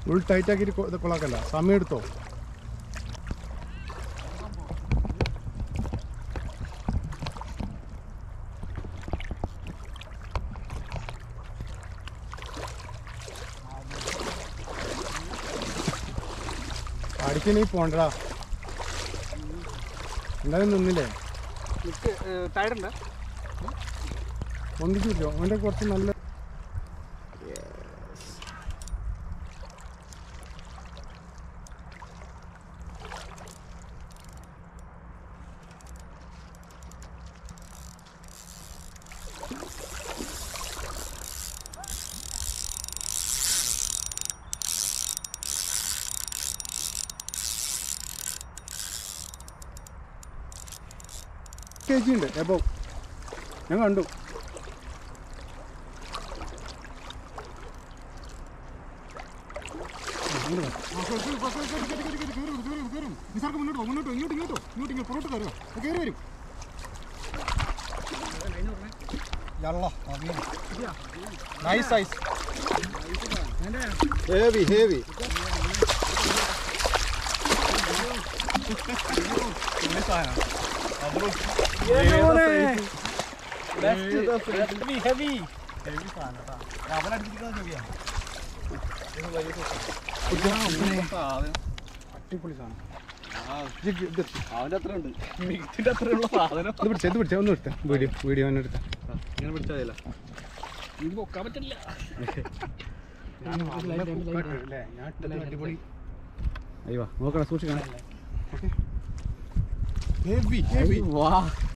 full tight ആക്കിയിട്ട് കൊ- ഇത് കൊളാക്കല്ല സമയം എടുത്തോ അടിക്കണീ പോണ്ടടാ എന്തായാലും നിന്നില്ലേ ടയറുണ്ട് ഒന്നിച്ചില്ലോ അവൻ്റെ കുറച്ച് നല്ല കെ ജി ഉണ്ട് എബോ ഞാൻ കണ്ടു nice size heavy heavy heavy അടിപൊളി സാധനം ഇത് ഇത് അവന്റെ അത്ര ഉണ്ട് മിക്സിന്റെ അത്രയുള്ള സാധനം ഇത് പിടിച്ചേ ഇത് പിടിച്ചേ ഒന്ന് എടുത്തേ വീഡിയോ വീഡിയോ തന്നെ എടുത്തേ ഇങ്ങനെ പിടിച്ചാൽ ഇത് പൊക്കാൻ പറ്റില്ല അടിപൊളി അയ്യോ നോക്കണം സൂക്ഷിക്കണം ഹെവി വാ